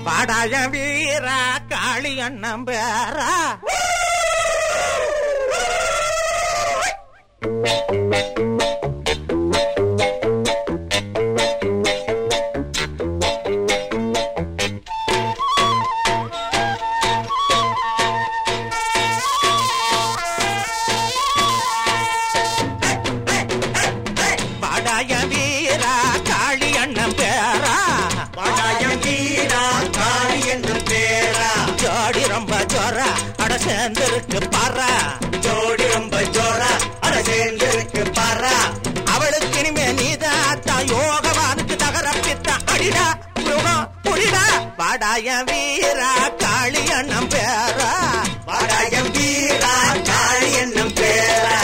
பாடாய வீரா காளி அண்ணன் பேரா பாடாய வீரா காளி அண்ணன் பேரா பாடாயம் வீரா காளி என்னும் பேரா ஜோடி ரொம்ப ஜோரா அட சேர்ந்திருக்கு பாரா ஜோடி ரொம்ப ஜோரா அட சேர்ந்திருக்கு பாரா அவளுக்கு இனிமே நீதாத்தா யோகவானுக்கு தகரப்பித்தா அடிடா யோகம் புரிடா பாடாய வீரா காளி அண்ணன் பேரா பாடாயம் வீரா காளி என்னும் பேரா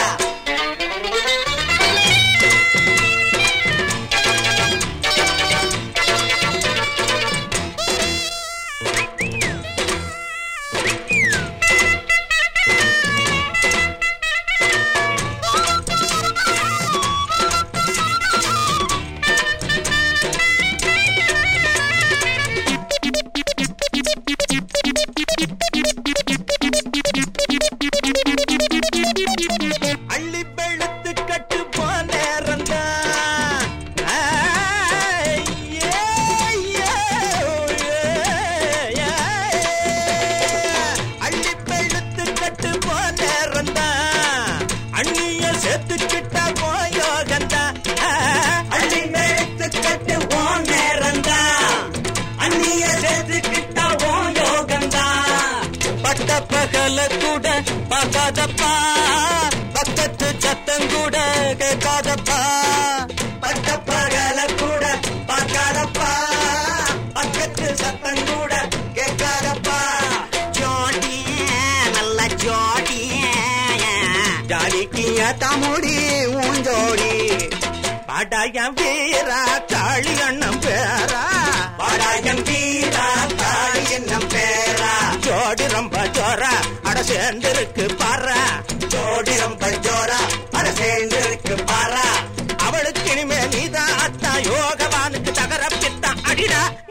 அள்ளி வெளுத்து கட்டு போனேறந்தா அள்ளி வெளுத்து கட்டு போனேறந்தா அண்ணிய சேர்த்துக்கிட்டா போயோகந்தா அள்ளி மேத்து கட்டு ஓன் நேரந்தா அந்நிய சேர்த்துக்கிட்டா ஓன் யோகந்தா பட்ட பகல கூட பார்க்காதப்பா பக்கத்து சத்தம் கூட கேட்காதப்பா பட்ட பகல கூட பார்க்காதப்பா பக்கத்து சத்தம் கூட கேட்காதப்பா ஜோடிய நல்ல ஜோடிய ஜாலிக்கிய தமுடி ஊஞ்சோடி படைய வீரா காளி அண்ணன் பேரா பாடாயம் வீரா காளி என்னும் பேரா ஜோடி ரொம்ப ஜோரா அட சேர்ந்திருக்கு பாரா ஜோடி ரொம்ப ஜோரா அட சேர்ந்திருக்கு பாரா அவளுக்கு இனிமே நீதான் அத்தா யோகவானுக்கு தகரப்பித்தா அடிடா